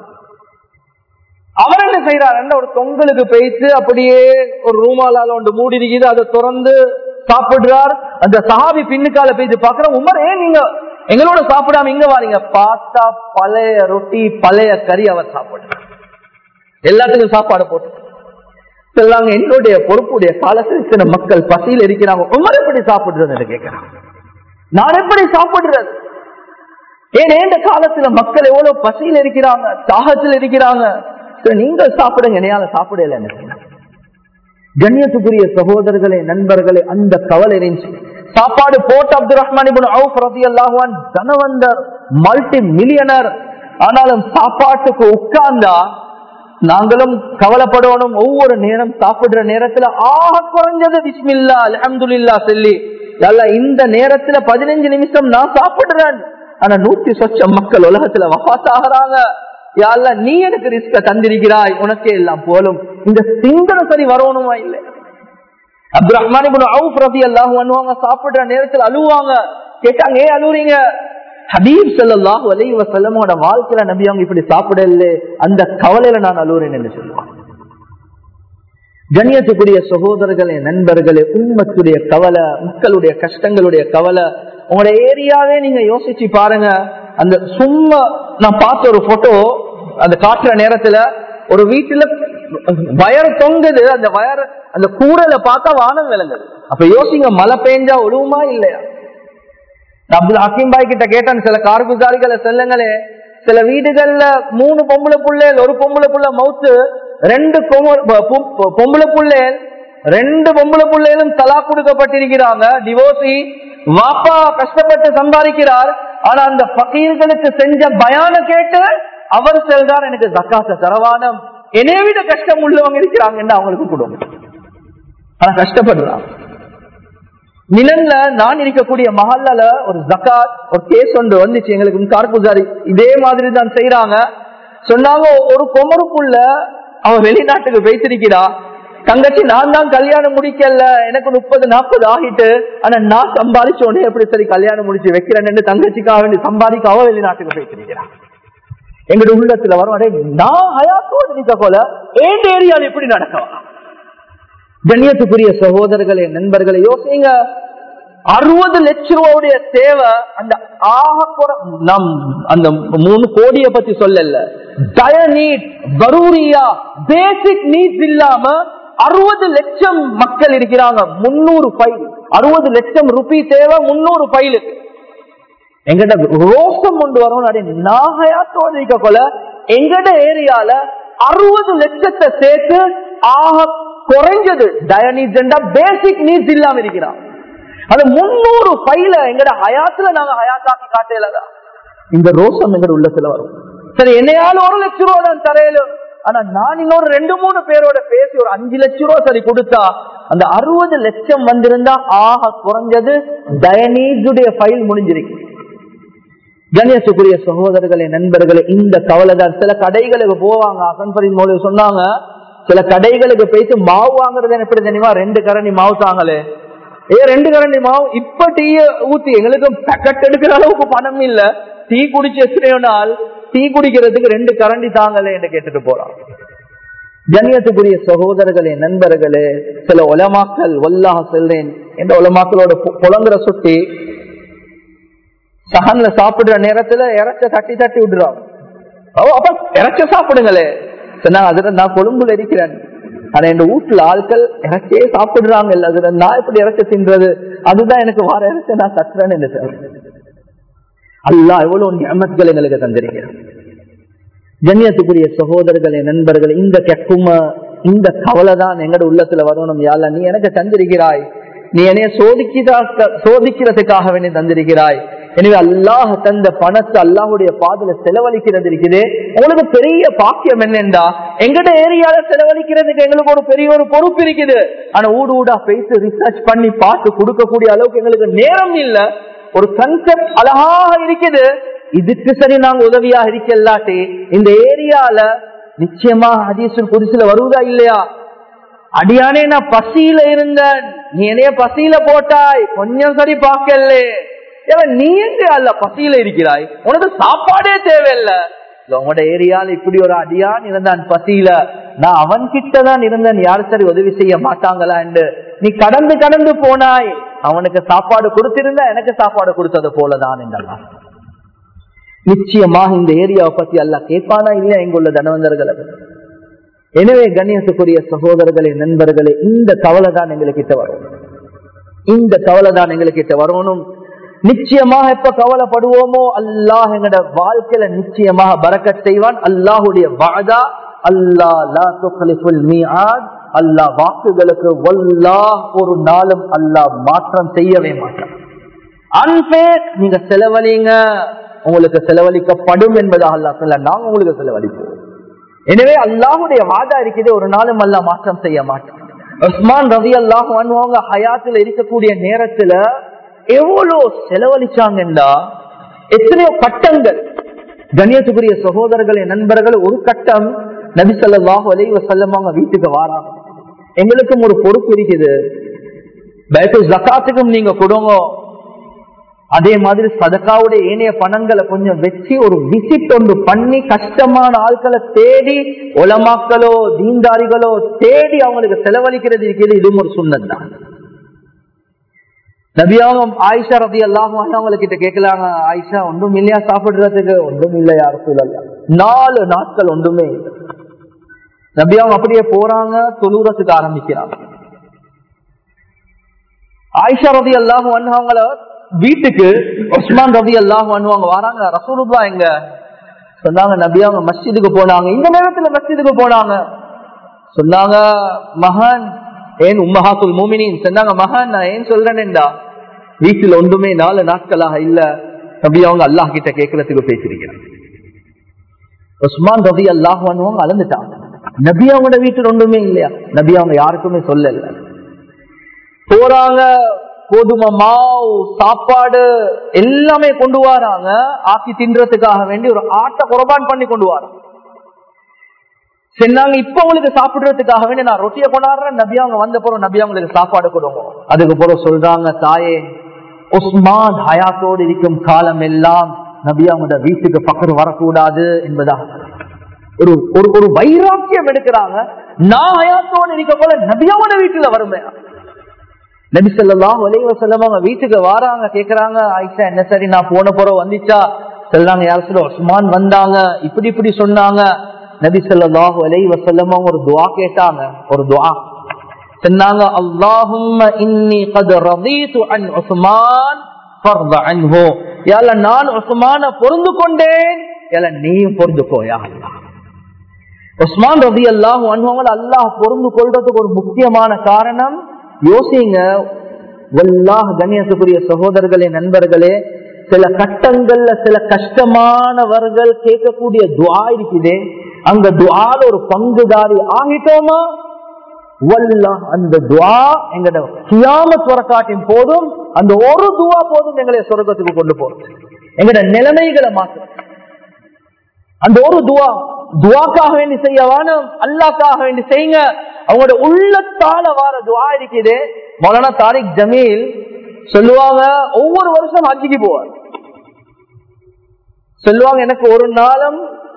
அவர் என்ன செய்யறாரு ஒரு தொங்கலுக்கு பேய்த்து அப்படியே ஒரு ரூமாலால ஒன்று மூடி இருக்குது அதை திறந்து சாப்பிடுறார் அந்த சஹாபி பின்னுக்கால பேசி பாக்குற உமர் ஏன் நீங்க எங்களோட சாப்பிடாம இங்க வாரீங்க பார்த்தா பழைய ரொட்டி பழைய கறி அவர் சாப்பிடுறார் எல்லாத்துக்கும் சாப்பாடு போட்டு சொல்லாங்க என்னுடைய பொறுப்புடைய காலத்தில் இத்தனை மக்கள் பசியில் இருக்கிறாங்க உமர் எப்படி சாப்பிடுறது கேட்கிறாங்க நான் எப்படி சாப்பிடுறது ஏன் இந்த காலத்துல மக்கள் எவ்வளவு பசியில் இருக்கிறாங்க தாகத்தில் இருக்கிறாங்க நீங்கள் சாப்பிடுங்க என்னையால சாப்பிடல கண்ணியத்துக்குரிய சகோதரர்களே நண்பர்களே அந்த கவலை இருந்துச்சு சாப்பாடு போட்டு அப்துல் ரஹ்மான் தனவந்தர் மல்டி மில்லியனர் ஆனாலும் சாப்பாட்டுக்கு உட்கார்ந்தா நாங்களும் கவலைப்படணும் ஒவ்வொரு நேரம் சாப்பிடுற நேரத்துல ஆக குறைஞ்சது பிஸ்மில்லா அலமதுல்லா சொல்லி அல்ல இந்த நேரத்துல பதினஞ்சு நிமிஷம் நான் சாப்பிடுறேன் ஆனா நூத்தி சொச்சம் மக்கள் உலகத்துல வபாஸ் ஆகிறாங்க யாழ்ல நீ எனக்கு ரிஸ்க தந்திருக்கிறாய் உனக்கே எல்லாம் போலும் இந்த சிந்தனை சரி வரணுமா இல்லை அப்துல் ரஹ்மான் அவுப் ரபி அல்லாஹ் சாப்பிடுற நேரத்தில் அழுவாங்க கேட்டாங்க ஏன் அழுவுறீங்க ஹபீப் சல்லாஹூ அலி வசல்லமோட வாழ்க்கையில நம்பி அவங்க இப்படி சாப்பிடல அந்த கவலையில நான் அழுவுறேன் என்று சொல்லுவாங்க கண்ணியத்துக்குரிய சகோதரர்களே நண்பர்களே உண்மத்துடைய கவலை மக்களுடைய கஷ்டங்களுடைய கவலை உங்களோட ஏரியாவே நீங்க யோசிச்சு பாருங்க அந்த சும்மா நான் பார்த்த ஒரு போட்டோ அந்த காட்டுற நேரத்துல ஒரு வீட்டுல வயர் தொங்குது அந்த வயர் அந்த கூடல பார்த்தா வானம் விளங்குது அப்ப யோசிங்க மழை பெஞ்சா ஒழுவுமா இல்லையா அப்துல் ஹக்கீம் பாய் கிட்ட கேட்டான் சில கார்குசாரிகளை செல்லுங்களே சில வீடுகள்ல மூணு பொம்பளை புள்ளைகள் ஒரு பொம்பளை புள்ள மவுத்து ரெண்டு பொம்பளை புள்ளைகள் ரெண்டு பொம்பளை பிள்ளைகளும் தலா கொடுக்கப்பட்டிருக்கிறாங்க டிவோர்ஸி வாப்பா கஷ்டப்பட்டு சம்பாதிக்கிறார் ஆனா அந்த பகீர்களுக்கு செஞ்ச பயான கேட்டு அவர் செல்றார் எனக்கு ஜக்காத்த தரவானம் என்னை விட கஷ்டம் உள்ளவங்க இருக்கிறாங்கன்னு அவங்களுக்கு கொடுங்க ஆனா கஷ்டப்படுறாங்க நிலன்ல நான் இருக்கக்கூடிய மஹல்லால ஒரு ஜக்காத் ஒரு கேஸ் ஒன்று வந்துச்சு எங்களுக்கு கார்குசாரி இதே மாதிரி தான் செய்யறாங்க சொன்னாங்க ஒரு குமருக்குள்ள அவன் வெளிநாட்டுக்கு வைத்திருக்கிறா தங்கச்சி நான் தான் கல்யாணம் முடிக்கல எனக்கு முப்பது நாற்பது ஆகிட்டு ஆனா நான் சம்பாதிச்ச உடனே எப்படி சரி கல்யாணம் முடிச்சு வைக்கிறேன்னு தங்கச்சிக்காக வேண்டி சம்பாதிக்க அவ வெளிநாட்டுக்கு போய்த்திருக்கிறான் எங்களுடைய உள்ளத்துல வரும் அடே நான் ஹயாத்தோடு இருக்க போல ஏன் ஏரியாவில் எப்படி நடக்கலாம் கண்ணியத்துக்குரிய சகோதரர்களே நண்பர்களை யோசிங்க அறுபது லட்சம் ரூபாவுடைய தேவை அந்த ஆக நம் அந்த மூணு கோடியை பத்தி சொல்லல டய நீட் பரூரியா பேசிக் நீட்ஸ் இல்லாம அறுபது லட்சம் மக்கள் இருக்கிறாங்க முன்னூறு ஃபைல் அறுபது லட்சம் ருபி தேவை முன்னூறு ஃபைலுக்கு எங்கிட்ட ரோசம் கொண்டு வரணும் நாகையாத்தோடு இருக்க கொல எங்கட ஏரியால அறுபது லட்சத்தை சேர்த்து ஆக குறைஞ்சது டயனீட்ஸ் பேசிக் நீட்ஸ் இல்லாம இருக்கிறான் அது முன்னூறு பைல எங்கட ஹயாத்துல நாங்க ஹயாத்தாக்கி காட்டலதான் இந்த ரோசம் எங்கட உள்ளத்துல வரும் சரி என்னையால ஒரு லட்சம் ரூபா தான் தரையிலும் ஆனா நான் இன்னொரு ரெண்டு மூணு பேரோட பேசி ஒரு அஞ்சு லட்சம் ரூபா சரி கொடுத்தா அந்த அறுபது லட்சம் வந்திருந்தா ஆக குறைஞ்சது தயனீஜுடைய ஃபைல் முடிஞ்சிருக்கு கணேசுக்குரிய சகோதரர்களே நண்பர்களே இந்த கவலைதான் சில கடைகளுக்கு போவாங்க அசன்பரின் மூலம் சொன்னாங்க சில கடைகளுக்கு போயிட்டு மாவு வாங்குறது எப்படி தெரியுமா ரெண்டு கரண்டி மாவு தாங்களே ஏ ரெண்டு கரண்டி மாவு இப்ப டீய ஊத்தி எங்களுக்கு பேக்கெட் எடுக்கிற அளவுக்கு பணம் இல்ல டீ குடிச்சு எத்தனையோ நாள் டீ குடிக்கிறதுக்கு ரெண்டு கரண்டி தாங்களே என்று கேட்டுட்டு போறான் கண்ணியத்துக்குரிய சகோதரர்களே நண்பர்களே சில உலமாக்கள் ஒல்லாக செல்றேன் என்ற உலமாக்களோட புலங்குற சுட்டி சகன்ல சாப்பிடுற நேரத்துல இறைச்ச தட்டி தட்டி விடுறான் அப்ப இறைச்ச சாப்பிடுங்களே சொன்னாங்க அதுல நான் கொழும்புல இருக்கிறேன் ஆனா என் வீட்டுல ஆட்கள் இறைச்சே சாப்பிடுறாங்க இல்ல அதுல நான் எப்படி இறைச்ச தின்றது அதுதான் எனக்கு வார இறைச்ச நான் கத்துறேன்னு சார் அல்லா எவ்வளவு நியமத்துகள் எங்களுக்கு தந்திருக்கிறேன் ஜன்னியத்துக்குரிய சகோதரர்களே நண்பர்கள் இந்த கெக்கும இந்த கவலை தான் எங்கட உள்ளத்துல வரணும் யாழ்ல நீ எனக்கு தந்திருக்கிறாய் நீ என்னைய சோதிக்கிறா சோதிக்கிறதுக்காக வேண்டி தந்திருக்கிறாய் எனவே அல்லாஹ் தந்த பணத்தை அல்லாஹுடைய பாதல செலவழிக்கிறது இருக்குது உங்களுக்கு பெரிய பாக்கியம் என்னண்டா எங்கட ஏரியால செலவழிக்கிறதுக்கு எங்களுக்கு ஒரு பெரிய ஒரு பொறுப்பு இருக்குது ஆனா ஊடு ஊடா பேசி ரிசர்ச் பண்ணி பார்த்து கொடுக்கக்கூடிய அளவுக்கு எங்களுக்கு நேரம் இல்ல ஒரு கன்செப்ட் அழகாக இருக்குது இதுக்கு சரி நாங்க உதவியாக இருக்கலாட்டி இந்த ஏரியால நிச்சயமா ஹதீசுல் புதுசுல வருவதா இல்லையா அடியானே நான் பசியில இருந்தேன் நீ என்னைய பசியில போட்டாய் கொஞ்சம் சரி பார்க்கல நீ எங்க அல்ல பசியில இருக்கிறாய் உனக்கு சாப்பாடே தேவையில்லை உங்களோட ஏரியால இப்படி ஒரு அடியான் இருந்தான் பசியில நான் அவன் கிட்டதான் இருந்தேன் யாரும் சரி உதவி செய்ய மாட்டாங்களா என்று நீ கடந்து கடந்து போனாய் அவனுக்கு சாப்பாடு கொடுத்திருந்தா எனக்கு சாப்பாடு கொடுத்தது போலதான் என்றெல்லாம் நிச்சயமாக இந்த ஏரியாவை பத்தி அல்ல கேட்பானா இல்லையா எங்குள்ள தனவந்தர்களை எனவே கண்ணியத்துக்குரிய சகோதரர்களே நண்பர்களே இந்த கவலை தான் எங்களுக்கு வரும் இந்த கவலை தான் எங்களுக்கு வரணும் நிச்சயமாக எப்ப கவலைப்படுவோமோ அல்லாஹ் எங்கட வாழ்க்கையில நிச்சயமாக பறக்கச் செய்வான் அல்லாஹுடைய வாதா அல்லாஹ் அல்லாஹ் வாக்குகளுக்கு வல்லாஹ் ஒரு நாளும் அல்லாஹ் மாற்றம் செய்யவே மாட்டான் அன்பேர் நீங்க செலவழிங்க உங்களுக்கு செலவழிக்கப்படும் என்பதாக அல்லா சொல்ல நாங்க உங்களுக்கு செலவழிப்போம் எனவே அல்லாஹுடைய வாதா இருக்குது ஒரு நாளும் அல்லா மாற்றம் செய்ய மாட்டோம் உஸ்மான் ரவி அல்லாஹ் பண்ணுவாங்க ஹயாத்துல இருக்கக்கூடிய நேரத்துல எவ்வளவு செலவழிச்சாங்கன்னா எத்தனையோ கட்டங்கள் கண்ணியத்துக்குரிய சகோதரர்களே நண்பர்கள் ஒரு கட்டம் நபிசல்லாஹு அலை வசல்லமாங்க வீட்டுக்கு வாராங்க எங்களுக்கும் ஒரு பொறுப்பு இருக்குது பேட்டு ஜக்காத்துக்கும் நீங்க கொடுங்க அதே மாதிரி சதக்காவுடைய ஏனைய பணங்களை கொஞ்சம் வச்சு ஒரு விசிட் ஒன்று பண்ணி கஷ்டமான ஆட்களை தேடி உலமாக்களோ தீன்தாரிகளோ தேடி அவங்களுக்கு செலவழிக்கிறது இருக்கிறது இதுவும் ஒரு சுண்ணம் தான் நபியாவும் ஆயிஷா ரதி அல்லாம அவங்ககிட்ட கேட்கலாங்க ஆயிஷா ஒன்றும் இல்லையா சாப்பிடுறதுக்கு ஒன்றும் இல்லை யார் சூழல்ல நாலு நாட்கள் ஒன்றுமே இல்லை நபியாவும் அப்படியே போறாங்க தொழுறதுக்கு ஆரம்பிக்கிறாங்க ஆயிஷா ரதி அல்லாம அவங்கள வீட்டுக்கு உஸ்மான் ரவி அல்லாஹ் பண்ணுவாங்க வராங்க ரசூலுல்லா எங்க சொன்னாங்க நபி அவங்க மஸ்ஜிதுக்கு போனாங்க இந்த நேரத்துல மஸ்ஜிதுக்கு போனாங்க சொன்னாங்க மகான் ஏன் உம்மஹாத்துல் மூமினின் சொன்னாங்க மகான் நான் ஏன் சொல்றேன்டா வீட்டுல ஒன்றுமே நாலு நாட்களாக இல்ல நபி அவங்க அல்லாஹ் கிட்ட கேட்கறதுக்கு பேசிருக்கிறேன் உஸ்மான் ரவி அல்லாஹ் பண்ணுவாங்க அலந்துட்டாங்க நபி அவங்களோட வீட்டுல ஒன்றுமே இல்லையா நபி அவங்க யாருக்குமே சொல்லல போறாங்க கோதுமை மாவு சாப்பாடு எல்லாமே கொண்டு வராங்க ஆக்கி தின்றதுக்காக வேண்டி ஒரு ஆட்டை குரபான் பண்ணி கொண்டு வராங்க சொன்னாங்க இப்ப உங்களுக்கு சாப்பிடுறதுக்காக வேண்டி நான் ரொட்டியை கொண்டாடுறேன் நபி அவங்க வந்த பிறகு நபி அவங்களுக்கு சாப்பாடு கொடுங்க அதுக்கு பிறகு சொல்றாங்க தாயே உஸ்மான் ஹயாத்தோடு இருக்கும் காலம் எல்லாம் நபி அவங்களோட வீட்டுக்கு பக்கம் வரக்கூடாது என்பதாக ஒரு ஒரு ஒரு வைராக்கியம் எடுக்கிறாங்க நான் ஹயாத்தோடு இருக்க போல நபியாவோட வீட்டுல வருமே நபி சொல்லாம் ஒலைவ செல்லம் அவங்க வீட்டுக்கு வாராங்க கேக்குறாங்க ஆயிஷா என்ன சரி நான் போன போற வந்துச்சா சொல்றாங்க யார் சொல்ல உஸ்மான் வந்தாங்க இப்படி இப்படி சொன்னாங்க நபி சொல்லாஹு ஒலைவ செல்லம் ஒரு துவா கேட்டாங்க ஒரு துவா சொன்னாங்க அல்லாஹும் இன்னி கத் ரதீது அன் உஸ்மான் ஃபர்த அன்ஹு யால நான் உஸ்மான பொருந்து கொண்டேன் யால நீயும் பொருந்துக்கோயா அல்லாஹ் உஸ்மான் ரதி அல்லாஹ் அல்லாஹ் பொருந்து கொள்றதுக்கு ஒரு முக்கியமான காரணம் யோசிங்க வல்லாஹ் கண்ணியத்துக்குரிய சகோதரர்களே நண்பர்களே சில கட்டங்கள்ல சில கஷ்டமானவர்கள் கேட்கக்கூடிய துவா இருக்குதே அங்க துவால ஒரு பங்குதாரி ஆகிட்டோமா வல்லா அந்த துவா எங்கட கியாமத் வரக்காட்டின் போதும் அந்த ஒரு துவா போதும் எங்களை சொர்க்கத்துக்கு கொண்டு போறது எங்கட நிலைமைகளை மாற்ற அந்த ஒரு துவா துவாக்காக வேண்டி செய்ய வேணும் அல்லாக்காக வேண்டி செய்யுங்க அவங்களோட உள்ளத்தால வார துவா இருக்குது மௌலானா தாரிக் ஜமீல் சொல்லுவாங்க ஒவ்வொரு வருஷம் ஹஜ்ஜிக்கு போவார் சொல்லுவாங்க எனக்கு ஒரு நாளும்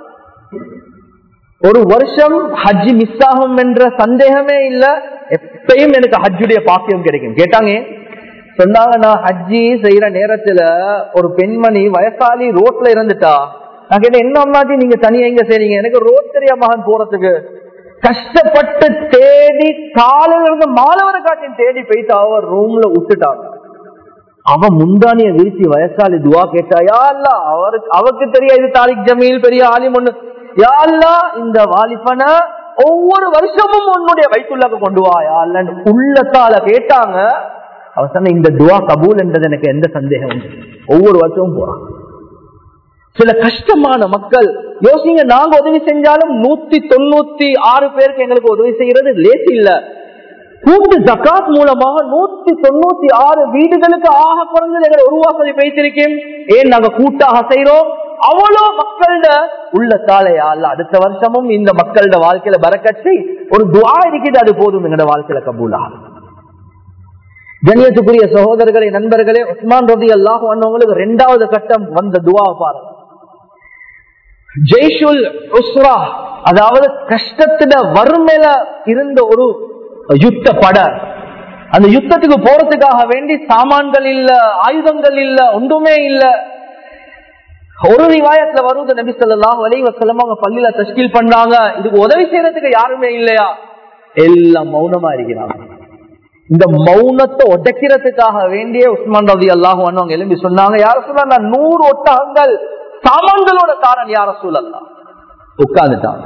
ஒரு வருஷம் ஹஜ்ஜி மிஸ் ஆகும் என்ற சந்தேகமே இல்ல எப்பயும் எனக்கு ஹஜ்ஜுடைய பாக்கியம் கிடைக்கும் கேட்டாங்க சொன்னாங்க நான் ஹஜ்ஜி செய்யற நேரத்துல ஒரு பெண்மணி வயசாளி ரோட்ல இருந்துட்டா நான் கேட்டேன் என்ன அம்மாஜி நீங்க தனியா எங்க செய்றீங்க எனக்கு ரோட் தெரியா மகன் போறதுக்கு கஷ்டப்பட்டு தேடி காலையில இருந்து மாலவர காட்டின் தேடி போயிட்டு அவர் ரூம்ல விட்டுட்டாங்க அவன் முந்தானிய வீழ்ச்சி வயசாளி துவா கேட்டா யா அல்லா அவருக்கு அவருக்கு தெரியாது தாரிக் ஜமீல் பெரிய ஆலிம் ஒண்ணு யா அல்லா இந்த வாலிபனை ஒவ்வொரு வருஷமும் உன்னுடைய வயிற்றுள்ளாக்க கொண்டு வா யா அல்லன்னு உள்ளத்தால கேட்டாங்க அவர் சொன்ன இந்த துவா கபூல் என்றது எனக்கு எந்த சந்தேகம் இல்லை. ஒவ்வொரு வருஷமும் போறான் சில கஷ்டமான மக்கள் யோசிங்க நாங்க உதவி செஞ்சாலும் நூத்தி தொண்ணூத்தி ஆறு பேருக்கு எங்களுக்கு உதவி செய்யறது லேசி இல்ல கூட்டு ஜக்காத் மூலமாக நூத்தி தொண்ணூத்தி ஆறு வீடுகளுக்கு ஆக குறைஞ்சது எங்களை உருவாக்கி வைத்திருக்கேன் ஏன் நாங்க கூட்டாக செய்யறோம் அவ்வளோ மக்களோட உள்ள தாளையா அல்ல அடுத்த வருஷமும் இந்த மக்களோட வாழ்க்கையில பறக்கச்சு ஒரு துவா இருக்குது அது போதும் எங்களோட வாழ்க்கையில கபூலா கண்ணியத்துக்குரிய சகோதரர்களே நண்பர்களே உஸ்மான் ரபி அல்லாஹ் வந்தவங்களுக்கு ரெண்டாவது கட்டம் வந்த துவா பாருங்க ஜெய்ஷுல் உஸ்ரா அதாவது கஷ்டத்துல வறுமையில இருந்த ஒரு யுத்த பட அந்த யுத்தத்துக்கு போறதுக்காக வேண்டி சாமான்கள் இல்ல ஆயுதங்கள் இல்ல ஒன்றுமே இல்ல ஒரு ரிவாயத்துல வருவது நபி சொல்லலாம் வலை வசலம் அவங்க பள்ளியில தஷ்கீல் பண்றாங்க இதுக்கு உதவி செய்யறதுக்கு யாருமே இல்லையா எல்லாம் மௌனமா இருக்கிறாங்க இந்த மௌனத்தை உடைக்கிறதுக்காக வேண்டிய உஸ்மான் ரவி அல்லாஹ் அவங்க எழும்பி சொன்னாங்க யார சொல்ல நான் நூறு ஒட்டகங்கள் சாமான்களோட காரன் யார சொல்லலாம் உட்கார்ந்துட்டாங்க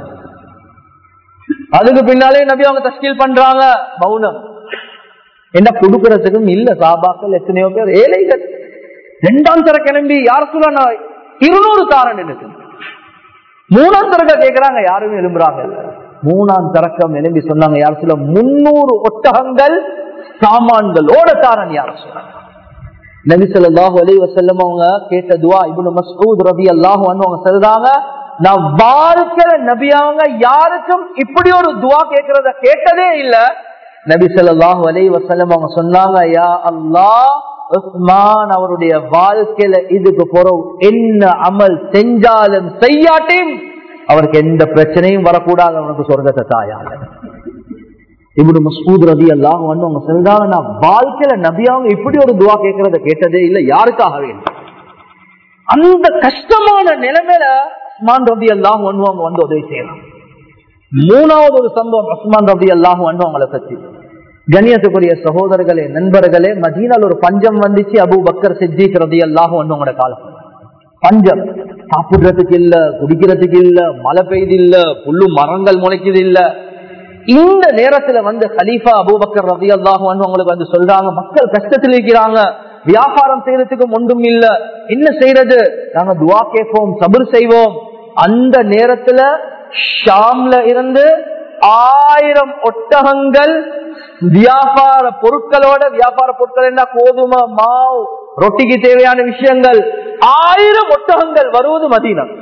அதுக்கு பின்னாலே நபி அவங்க தஸ்கீல் பண்றாங்க மௌனம் என்ன கொடுக்கறதுக்கும் இல்ல சாபாக்கள் எத்தனையோ பேர் ஏழைகள் ரெண்டாம் தர கிளம்பி யார சொல்ல நான் இருநூறு தாரன் எனக்கு மூணாம் தரக்க கேக்குறாங்க யாருமே எழும்புறாங்க மூணாம் தரக்கம் எழும்பி சொன்னாங்க யார் சொல்ல முன்னூறு ஒட்டகங்கள் சாமான்களோட தாரன் யார சொன்னாங்க நபி சொல்லாஹு அலி வசல்லம் அவங்க கேட்ட துவா இபுன் மசூத் ரபி அல்லாஹு அவங்க சொல்றாங்க நான் வாழ்க்கையில நபி அவங்க யாருக்கும் இப்படி ஒரு துவா கேட்கறத கேட்டதே இல்ல நபி சொல்லாஹு அலி வசல்லம் அவங்க சொன்னாங்க யா அல்லாஹ் உஸ்மான் அவருடைய வாழ்க்கையில இதுக்கு பிறகு என்ன அமல் செஞ்சாலும் செய்யாட்டையும் அவருக்கு எந்த பிரச்சனையும் வரக்கூடாது அவனுக்கு சொர்க்கத்தை தாயாக இப்படி மசூத் ரதி எல்லாம் வந்து அவங்க சொல்றாங்க நான் வாழ்க்கையில நபியாங்க இப்படி ஒரு துவா கேட்கறத கேட்டதே இல்லை யாருக்காக வேண்டும் அந்த கஷ்டமான நிலைமையில உஸ்மான் ரபி எல்லாம் வந்து அவங்க வந்து உதவி செய்யலாம் மூணாவது ஒரு சம்பவம் உஸ்மான் ரபி எல்லாம் வந்து அவங்கள பற்றி கண்ணியத்துக்குரிய சகோதரர்களே நண்பர்களே மதீனால் ஒரு பஞ்சம் வந்துச்சு அபு பக்கர் சித்திக் ரதி எல்லாம் வந்து உங்களோட காலம் பஞ்சம் சாப்பிடுறதுக்கு இல்ல குடிக்கிறதுக்கு இல்ல மழை பெய்யுது இல்ல புல்லு மரங்கள் முளைக்குது இல்ல இந்த நேரத்துல வந்து ஹலீஃபா அபூபக்கர் ரவி அல்லாஹ் வந்து உங்களுக்கு வந்து சொல்றாங்க மக்கள் கஷ்டத்தில் இருக்கிறாங்க வியாபாரம் செய்யறதுக்கும் ஒன்றும் இல்ல என்ன செய்யறது நாங்க துவா கேட்போம் சபர் செய்வோம் அந்த நேரத்துல ஷாம்ல இருந்து ஆயிரம் ஒட்டகங்கள் வியாபார பொருட்களோட வியாபார பொருட்கள் என்ன கோதுமை மாவு ரொட்டிக்கு தேவையான விஷயங்கள் ஆயிரம் ஒட்டகங்கள் வருவது மதீனம்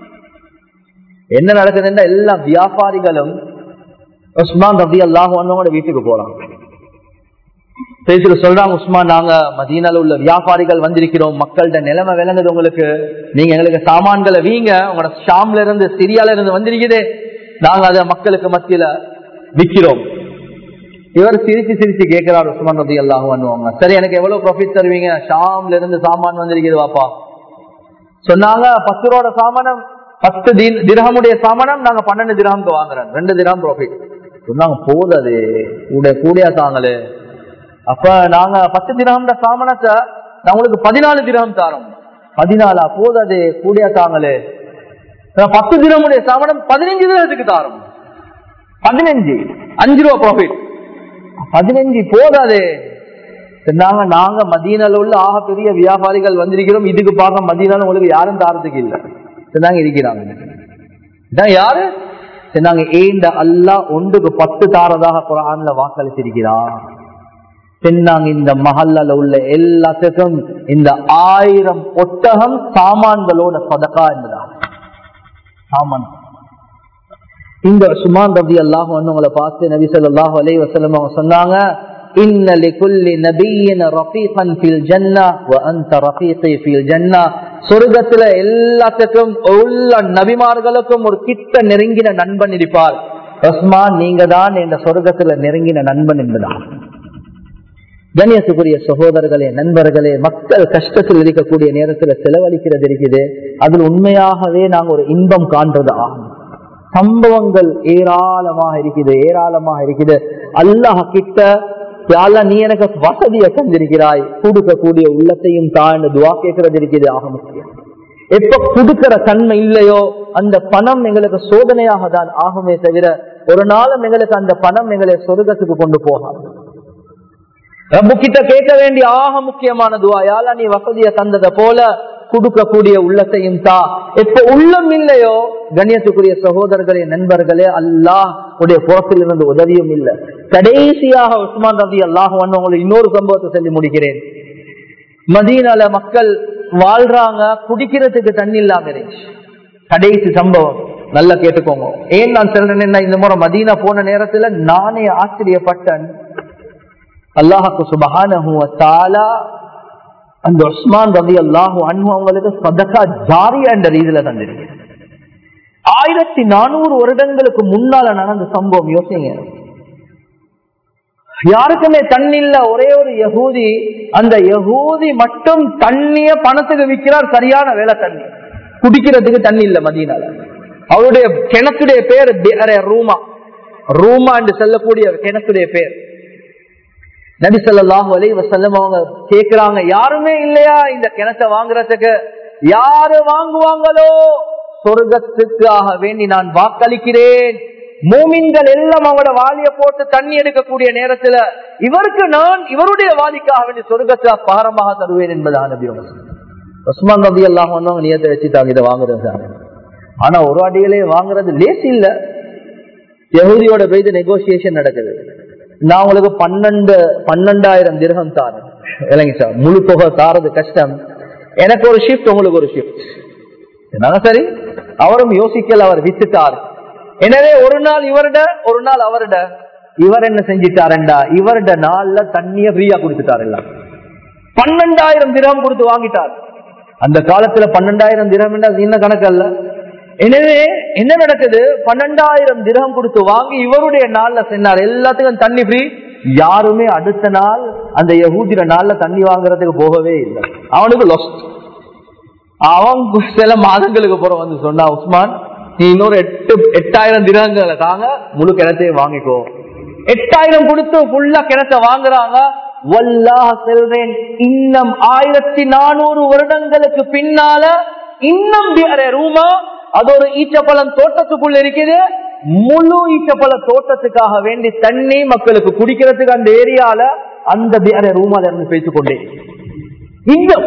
என்ன நடக்குதுன்னா எல்லா வியாபாரிகளும் உஸ்மான் ரபி அல்லாஹோட வீட்டுக்கு போறாங்க பேசிட்டு சொல்றாங்க உஸ்மான் நாங்க மதீனால உள்ள வியாபாரிகள் வந்திருக்கிறோம் மக்கள்கிட்ட நிலைமை விளங்குது உங்களுக்கு நீங்க எங்களுக்கு சாமான்களை வீங்க உங்களோட ஷாம்ல இருந்து சிரியால இருந்து வந்திருக்குது நாங்க அதை மக்களுக்கு மத்தியில விற்கிறோம் இவர் சிரிச்சு சிரிச்சு கேட்கிறார் உஸ்மான் ரபி அல்லாஹ் பண்ணுவாங்க சரி எனக்கு எவ்வளவு ப்ராஃபிட் தருவீங்க ஷாம்ல இருந்து சாமான் வந்திருக்குது வாப்பா சொன்னாங்க பத்து ரூபோட சாமானம் பத்து திரகமுடைய சாமானம் நாங்க பன்னெண்டு திரகம்க்கு வாங்குறோம் ரெண்டு திரகம் ப்ராஃபிட் சொன்னாங்க போதாது கூட கூடியா தாங்களே அப்ப நாங்க பத்து திரகம் சாமானத்தை நான் உங்களுக்கு பதினாலு திரகம் தாரோம் பதினாலா போதாது கூடியா தாங்களே பத்து தினமுடைய சாமானம் பதினஞ்சு தினத்துக்கு தாரோம் பதினஞ்சு அஞ்சு ரூபா ப்ராஃபிட் பதினஞ்சு போதாது சொன்னாங்க நாங்க மதீனால உள்ள ஆக பெரிய வியாபாரிகள் வந்திருக்கிறோம் இதுக்கு பார்க்க மதீனால உங்களுக்கு யாரும் தாரத்துக்கு இல்லை சொன்னாங்க இருக்கிறாங்க இதான் யாரு சொன்னாங்க ஏண்ட அல்லா ஒன்றுக்கு பத்து தாரதாக குரான்ல வாக்களித்திருக்கிறார் சொன்னாங்க இந்த மஹல்லால உள்ள எல்லாத்துக்கும் இந்த ஆயிரம் ஒட்டகம் சாமான்களோட சதக்கா என்பதா சாமான் இந்த சுமான் ரவி அல்லாஹ் உங்களை பார்த்து நபி சொல்லாஹு அலை வசலம் அவங்க சொன்னாங்க إن لكل نبي رفيقا في الجنة وأنت رفيقي في الجنة சொர்க்கத்துல எல்லாத்துக்கும் உள்ள நபிமார்களுக்கும் ஒரு கிட்ட நெருங்கின நண்பன் இருப்பார் ரஸ்மான் நீங்க தான் என்ற சொர்க்கத்துல நெருங்கின நண்பன் என்பதான் கண்ணியத்துக்குரிய சகோதரர்களே நண்பர்களே மக்கள் கஷ்டத்தில் இருக்கக்கூடிய நேரத்தில் செலவழிக்கிறது இருக்குது அதில் உண்மையாகவே நாங்க ஒரு இன்பம் காண்றது ஆகும் சம்பவங்கள் ஏராளமாக இருக்குது ஏராளமாக இருக்குது அல்லாஹ் கிட்ட யாழ்லா நீ எனக்கு வசதியை தந்திருக்கிறாய் கொடுக்கக்கூடிய உள்ளத்தையும் தாழ்ந்து துவா கேட்கறது இருக்குது ஆக முக்கியம் எப்ப கொடுக்கிற தன்மை இல்லையோ அந்த பணம் எங்களுக்கு சோதனையாக தான் ஆகுமே தவிர ஒரு நாளும் எங்களுக்கு அந்த பணம் எங்களை சொர்க்கத்துக்கு கொண்டு போகாது கிட்ட கேட்க வேண்டிய ஆக முக்கியமான துவா யாழா நீ வசதியை தந்ததை போல கொடுக்கக்கூடிய உள்ளத்தையும் தா எப்ப உள்ளம் இல்லையோ கண்ணியத்துக்குரிய சகோதரர்களே நண்பர்களே அல்லாஹ் உடைய புறத்தில் இருந்து உதவியும் இல்லை கடைசியாக உஸ்மான் ரவி அல்லாஹ் உங்களுக்கு இன்னொரு சம்பவத்தை சொல்லி முடிக்கிறேன் மதீனால மக்கள் வாழ்றாங்க குடிக்கிறதுக்கு தண்ணி இல்லாம இருந்துச்சு கடைசி சம்பவம் நல்லா கேட்டுக்கோங்க ஏன் நான் சொல்றேன் இந்த முறை மதீனா போன நேரத்துல நானே ஆச்சரியப்பட்டேன் அல்லாஹாக்கு சுபகான அந்த உஸ்மான் ரவி அல்லாஹு அன்பு அவங்களுக்கு சதக்கா ஜாரியா என்ற ரீதியில தந்திருக்கு ஆயிரத்தி நானூறு வருடங்களுக்கு முன்னால நடந்த சம்பவம் யோசிங்க யாருக்குமே தண்ணி இல்ல ஒரே ஒரு யகூதி அந்த யகூதி மட்டும் தண்ணிய பணத்துக்கு விற்கிறார் சரியான வேலை தண்ணி குடிக்கிறதுக்கு தண்ணி இல்ல மதியனால அவருடைய கிணத்துடைய பேர் ரூமா ரூமா என்று சொல்லக்கூடிய கிணத்துடைய பேர் நபிசல்லாஹு அலை வசல்லம் அவங்க கேக்குறாங்க யாருமே இல்லையா இந்த கிணத்தை வாங்குறதுக்கு யாரு வாங்குவாங்களோ சொர்க்கத்துக்காக வேண்டி நான் வாக்களிக்கிறேன் மூமின்கள் எல்லாம் அவங்களோட வாலிய போட்டு தண்ணி எடுக்கக்கூடிய நேரத்துல இவருக்கு நான் இவருடைய வாலிக்காக வேண்டி சொர்க்கத்தை பாரமாக தருவேன் என்பதாக நபி உஸ்மான் நபி எல்லாம் வந்தவங்க நியத்தை வச்சுட்டாங்க இதை வாங்குறது ஆனா ஒரு அடியிலே வாங்குறது லேஸ் இல்ல யகுதியோட போயிட்டு நெகோசியேஷன் நடக்குது நான் உங்களுக்கு பன்னெண்டு பன்னெண்டாயிரம் திரகம் தாரேன் இல்லைங்க சார் முழு தொகை தாரது கஷ்டம் எனக்கு ஒரு ஷிஃப்ட் உங்களுக்கு ஒரு ஷிஃப்ட் என்னங்க சரி அவரும் யோசிக்கல அவர் வித்துட்டார் எனவே ஒரு நாள் இவருட ஒரு நாள் அவருட இவர் என்ன செஞ்சிட்டாருண்டா இவருட நாள்ல தண்ணிய ஃப்ரீயா கொடுத்துட்டாரு எல்லாம் பன்னெண்டாயிரம் திரகம் கொடுத்து வாங்கிட்டார் அந்த காலத்துல பன்னெண்டாயிரம் திரகம் என்ன கணக்கு அல்ல எனவே என்ன நடக்குது பன்னெண்டாயிரம் திரகம் கொடுத்து வாங்கி இவருடைய நாள்ல சென்னார் எல்லாத்துக்கும் தண்ணி ஃப்ரீ யாருமே அடுத்த நாள் அந்த யகூதிர நாள்ல தண்ணி வாங்குறதுக்கு போகவே இல்லை அவனுக்கு லொஸ்ட் அவன் சில மாதங்களுக்கு புறம் வந்து சொன்னா உஸ்மான் நீ இன்னொரு எட்டு எட்டாயிரம் திரகங்களை தாங்க முழு கிணத்தையும் வாங்கிக்கோ எட்டாயிரம் கொடுத்து ஃபுல்லா கிணத்தை வாங்குறாங்க வல்லாஹ் செல்றேன் இன்னும் ஆயிரத்தி நானூறு வருடங்களுக்கு பின்னால இன்னும் ரூமா அது ஒரு ஈச்சப்பழம் தோட்டத்துக்குள்ள இருக்குது முழு ஈச்சப்பழ தோட்டத்துக்காக வேண்டி தண்ணி மக்களுக்கு குடிக்கிறதுக்கு அந்த ஏரியால அந்த ரூமால இருந்து பேசிக் கொண்டே இன்னும்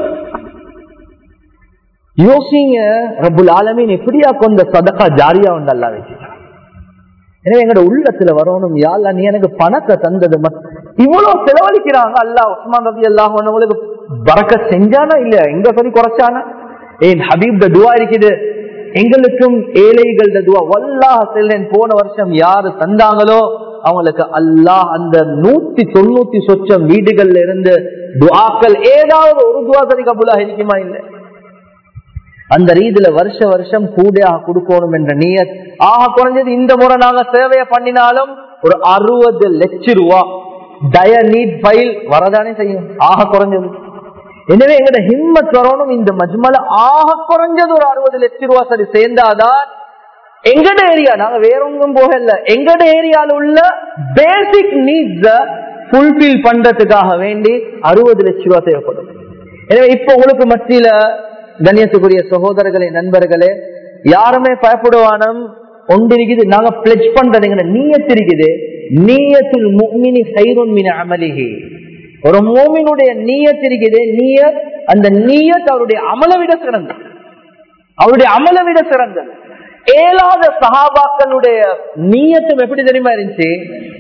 யோசிங்க ரபுல் ஆலமீன் எப்படியா கொண்ட சதக்கா ஜாரியா ஒன்று அல்லா வச்சுட்டான் எனவே எங்கட உள்ளத்துல வரணும் யாழ்லா நீ எனக்கு பணத்தை தந்தது இவ்வளவு செலவழிக்கிறாங்க அல்லா உஸ்மான் ரவி அல்லாஹ் உங்களுக்கு பறக்க செஞ்சானா இல்ல எங்க சொல்லி குறைச்சானா ஏன் ஹபீப் துவா இருக்குது எங்களுக்கும் ஏழைகள் துவா வல்லாஹ் செல்லேன் போன வருஷம் யாரு தந்தாங்களோ அவங்களுக்கு அல்லாஹ் அந்த நூத்தி தொண்ணூத்தி சொச்சம் வீடுகள்ல இருந்து துவாக்கள் ஏதாவது ஒரு துவா சரி கபுலா இருக்குமா இல்லை அந்த ரீதியில வருஷ வருஷம் கூடையாக கொடுக்கணும் என்ற நீயத் ஆக குறைஞ்சது இந்த முறை நாங்க சேவையை பண்ணினாலும் ஒரு அறுபது லட்சம் ரூபா டய நீட் ஃபைல் வரதானே செய்யும் ஆக குறைஞ்சது எனவே எங்கட ஹிம்மத் வரணும் இந்த மஜ்மல ஆக குறைஞ்சது ஒரு அறுபது லட்சம் ரூபா சரி சேர்ந்தாதான் எங்கட ஏரியா நாங்க வேற ஒன்றும் போகல எங்கட ஏரியால உள்ள பேசிக் நீட்ஸ ஃபுல்பில் பண்றதுக்காக வேண்டி அறுபது லட்சம் ரூபா தேவைப்படும் எனவே இப்ப உங்களுக்கு மத்தியில கண்ணியத்துக்குரிய சகோதரர்களே நண்பர்களே யாருமே பயப்படுவானம் ஒன்றிருக்குது நாங்க பிளெஜ் பண்றது நீயத்து இருக்குது நீயத்தில் முக்மினி சைரோன் மீன அமலிகி ஒரு மோமினுடைய நீயத் இருக்குது நீயத் அந்த நீயத் அவருடைய அமலை விட சிறந்தது அவருடைய அமலை விட சிறந்தது ஏழாத சஹாபாக்களுடைய நீயத்தும் எப்படி தெரியுமா இருந்துச்சு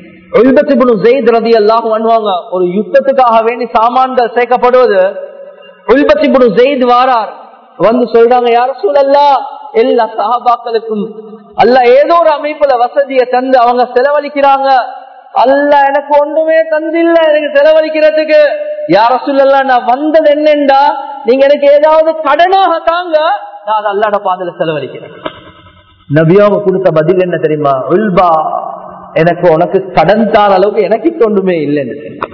பண்ணுவாங்க ஒரு யுத்தத்துக்காக வேண்டி சாமான்கள் சேர்க்கப்படுவது உல்பத்திபுடு ஜெயித் வாரார் வந்து சொல்றாங்க யார சூழல்லா எல்லா சஹாபாக்களுக்கும் அல்ல ஏதோ ஒரு அமைப்புல வசதியை தந்து அவங்க செலவழிக்கிறாங்க அல்ல எனக்கு ஒன்றுமே தந்தில்ல எனக்கு செலவழிக்கிறதுக்கு யார சொல்லலாம் நான் வந்தது என்னண்டா நீங்க எனக்கு ஏதாவது கடனாக தாங்க நான் அதை அல்லாட பாதையில செலவழிக்கிறேன் நபியாவை கொடுத்த பதில் என்ன தெரியுமா உல்பா எனக்கு உனக்கு கடன் தார அளவுக்கு எனக்கு ஒன்றுமே இல்லைன்னு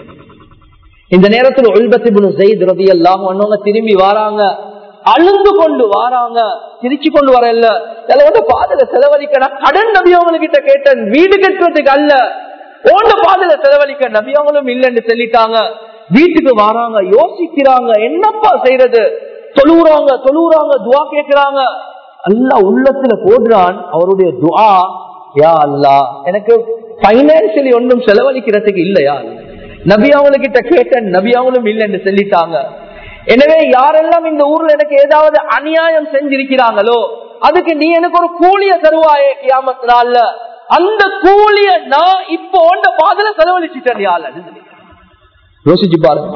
இந்த நேரத்தில் உல்பத்திபுனு செய்து ரவி எல்லாம் ஒன்னவங்க திரும்பி வாராங்க அழுந்து கொண்டு வாராங்க திருச்சி கொண்டு வர இல்ல சிலவங்க பாதையில செலவழிக்க கடன் நபி அவங்ககிட்ட கேட்டேன் வீடு கட்டுறதுக்கு அல்ல ஓண்ட பாதையில செலவழிக்க நபி அவங்களும் இல்லைன்னு சொல்லிட்டாங்க வீட்டுக்கு வராங்க யோசிக்கிறாங்க என்னப்பா செய்யறது தொழுவுறாங்க தொழுவுறாங்க துவா கேட்கிறாங்க அல்லா உள்ளத்துல போடுறான் அவருடைய துவா யா அல்லா எனக்கு பைனான்சியலி ஒன்றும் செலவழிக்கிறதுக்கு இல்லையா நபி அவங்ககிட்ட கேட்டேன் நபி அவங்களும் இல்லைன்னு சொல்லிட்டாங்க எனவே யாரெல்லாம் இந்த ஊர்ல எனக்கு ஏதாவது அநியாயம் செஞ்சிருக்கிறாங்களோ அதுக்கு நீ எனக்கு ஒரு கூலிய தருவாயே கியாமத்தினால அந்த கூலிய நான் இப்போ ஓண்ட பாதல செலவழிச்சுட்டேன் யாழ் யோசிச்சு பாருங்க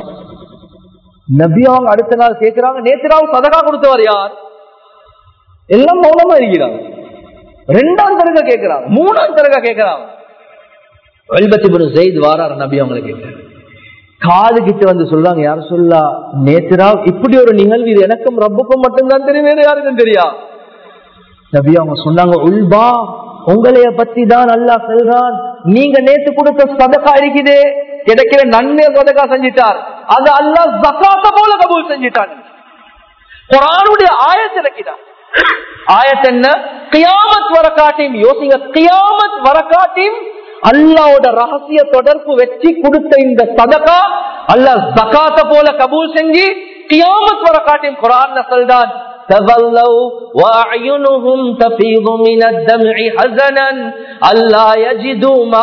நபி அவங்க அடுத்த நாள் கேட்கிறாங்க நேத்திராவும் சதகா கொடுத்தவர் யார் எல்லாம் மௌனமா இருக்கிறாங்க ரெண்டாம் தரக கேட்கிறாங்க மூணாம் தரக கேட்கிறாங்க வெல்பத்திபுரம் செய்து வாரார் நபி அவங்களை கேட்டார் காது கிட்ட வந்து சொல்றாங்க யார் சொல்லா நேத்திரா இப்படி ஒரு நிகழ்வு இது எனக்கும் ரப்புக்கும் மட்டும்தான் தெரியும் வேற யாருக்கும் தெரியா நபி அவங்க சொன்னாங்க உல்பா உங்களைய பத்தி தான் நல்லா சொல்றான் நீங்க நேத்து கொடுத்த சதக்கா இருக்குது கிடைக்கிற நன்மையை சதக்கா செஞ்சிட்டார் அது அல்லா ஜக்காத்த போல கபூல் செஞ்சிட்டான் குரானுடைய ஆயத்தை இறக்கிட்டான் ஆயத் என்ன கியாமத் வர காட்டியும் யோசிங்க கியாமத் வர காட்டியும் அல்லாவோட ரகசிய தொடர்பு வச்சு கொடுத்த இந்த சதகா அல்ல ஜக்காத்த போல கபூல் செஞ்சு கியாமத் வர காட்டியும் குரான் சொல்றான் تولوا وأعينهم تفيض من الدمع حزنا ألا يجدوا ما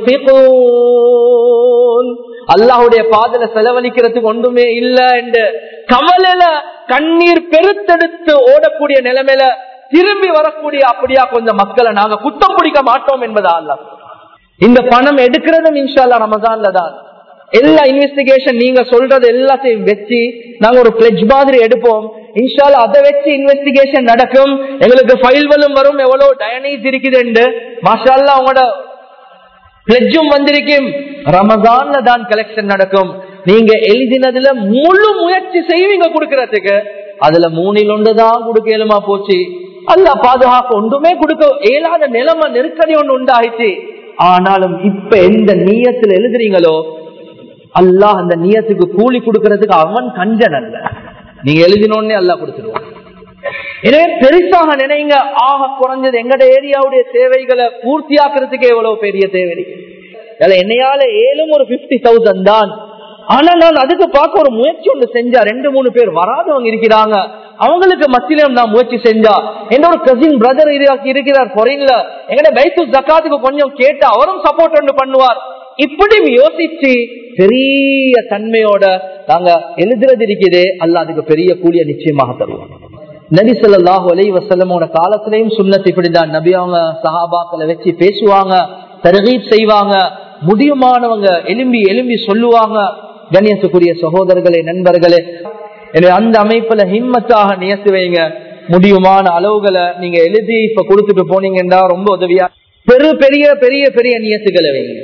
ينفقون அல்லாஹுடைய பாதல செலவழிக்கிறதுக்கு ஒன்றுமே இல்ல என்று கவலையில கண்ணீர் பெருத்தெடுத்து ஓடக்கூடிய நிலைமையில திரும்பி வரக்கூடிய அப்படியா கொஞ்சம் மக்களை நாங்க குத்தம் பிடிக்க மாட்டோம் என்பதா அல்ல இந்த பணம் எடுக்கிறதும் இன்ஷால்லா ரமதான்ல தான் எல்லா இன்வெஸ்டிகேஷன் நீங்க சொல்றது எல்லாத்தையும் வச்சு நாங்க ஒரு பிளெஜ் மாதிரி எடுப்போம் இன்ஷால்ல அதை வச்சு இன்வெஸ்டிகேஷன் நடக்கும் எங்களுக்கு ஃபைல்களும் வரும் எவ்வளவு டயனைஸ் இருக்குது மாஷால்லா அவங்களோட பிளெஜும் வந்திருக்கும் ரமதான்ல தான் கலெக்ஷன் நடக்கும் நீங்க எழுதினதுல முழு முயற்சி செய்வீங்க கொடுக்கறதுக்கு அதுல மூணில் ஒன்றுதான் கொடுக்க இயலுமா போச்சு அல்ல பாதுகாப்பு ஒன்றுமே கொடுக்க இயலாத நிலைமை நெருக்கடி ஒன்று உண்டாயிடுச்சு ஆனாலும் இப்ப எந்த நீயத்துல எழுதுறீங்களோ அல்லாஹ் அந்த நீயத்துக்கு கூலி கொடுக்கறதுக்கு அவன் கஞ்சன் அல்ல நீங்க எழுதினோடனே அல்லா கொடுத்துருவான் எனவே பெருசாக நினைங்க ஆக குறைஞ்சது எங்கட ஏரியாவுடைய தேவைகளை பூர்த்தியாக்குறதுக்கு எவ்வளவு பெரிய தேவை என்னையால ஏழும் ஒரு பிப்டி தௌசண்ட் தான் ஆனா நான் அதுக்கு பார்க்க ஒரு முயற்சி ஒன்று செஞ்சா ரெண்டு மூணு பேர் வராதவங்க இருக்கிறாங்க அவங்களுக்கு மத்தியிலும் நான் முயற்சி செஞ்சா என்னோட கசின் பிரதர் இருக்கிறார் பொறையில எங்கட வைத்து ஜக்காத்துக்கு கொஞ்சம் கேட்டு அவரும் சப்போர்ட் ஒன்று பண்ணுவார் இப்படி யோசிச்சு பெரிய தன்மையோட நாங்க எழுதுறது இருக்குது அல்ல அதுக்கு பெரிய கூலிய நிச்சயமாக தருவோம் நபி சொல்லாஹு அலை வசலமோட காலத்திலையும் சுண்ணத் இப்படிதான் நபி அவங்க சஹாபாக்களை வச்சு பேசுவாங்க தரகீப் செய்வாங்க முடியுமானவங்க எலும்பி எலும்பி சொல்லுவாங்க கணியத்துக்குரிய சகோதரர்களே நண்பர்களே எனவே அந்த அமைப்புல ஹிம்மத்தாக நியத்து வைங்க முடியுமான அளவுகளை நீங்க எழுதி இப்ப கொடுத்துட்டு போனீங்கன்னா ரொம்ப உதவியா பெரு பெரிய பெரிய பெரிய நியத்துக்களை வைங்க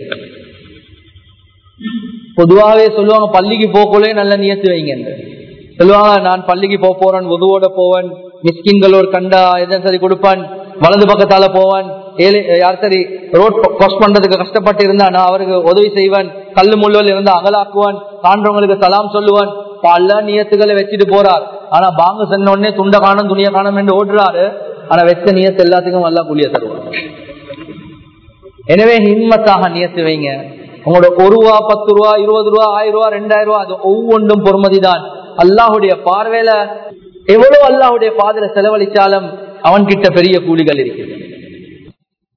பொதுவாகவே சொல்லுவாங்க பள்ளிக்கு போகலே நல்ல நியத்து வைங்க சொல்லுவாங்க நான் பள்ளிக்கு போக போறேன் உதுவோட போவேன் மிஸ்கின்களோட கண்டா எதன் சரி கொடுப்பான் வலது பக்கத்தால போவான் ஏழை யார் சரி ரோட் கிராஸ் பண்றதுக்கு கஷ்டப்பட்டு இருந்தா நான் அவருக்கு உதவி செய்வேன் கல்லு முள்ளுவல் இருந்தா அகலாக்குவான் காண்றவங்களுக்கு சலாம் சொல்லுவான் பல நியத்துக்களை வச்சுட்டு போறார் ஆனா பாங்க சொன்ன உடனே துண்ட காணும் துணிய காணும் என்று ஓடுறாரு ஆனா வச்ச நியத்து எல்லாத்துக்கும் நல்லா கூலிய தருவார் எனவே ஹிம்மத்தாக நியத்து வைங்க உங்களோட ஒரு ரூபா பத்து ரூபா இருபது ரூபா ஆயிரம் ரூபா ரெண்டாயிரம் ரூபா அது ஒவ்வொன்றும் பொறுமதிதான் அல்லாஹுடைய பார்வையில எவ்வளவு அல்லாஹுடைய பாதையில செலவழிச்சாலும் அவன் கிட்ட பெரிய கூலிகள் இருக்குது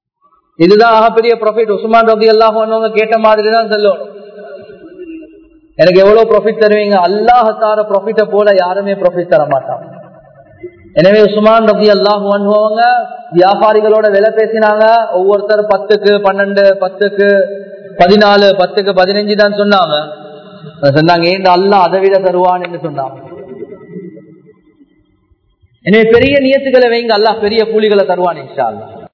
இதுதான் பெரிய ப்ராஃபிட் உஸ்மான் ரபி அல்லாஹ் கேட்ட மாதிரி தான் சொல்லணும் எனக்கு எவ்வளவு ப்ராஃபிட் தருவீங்க அல்லாஹ் தார ப்ராஃபிட்ட போல யாருமே ப்ராஃபிட் தர மாட்டாங்க எனவே உஸ்மான் ரபி அல்லாஹ் அனுபவங்க வியாபாரிகளோட விலை பேசினாங்க ஒவ்வொருத்தர் பத்துக்கு பன்னெண்டு பத்துக்கு பதினாலு பத்துக்கு பதினஞ்சு தான் சொன்னாங்க சொன்னாங்க ஏன் அல்லாஹ் அதை விட தருவான் என்று சொன்னாங்க எனவே பெரிய நியத்துக்களை வைங்க அல்லாஹ் பெரிய கூலிகளை தருவான் இன்ஷா அல்லாஹ்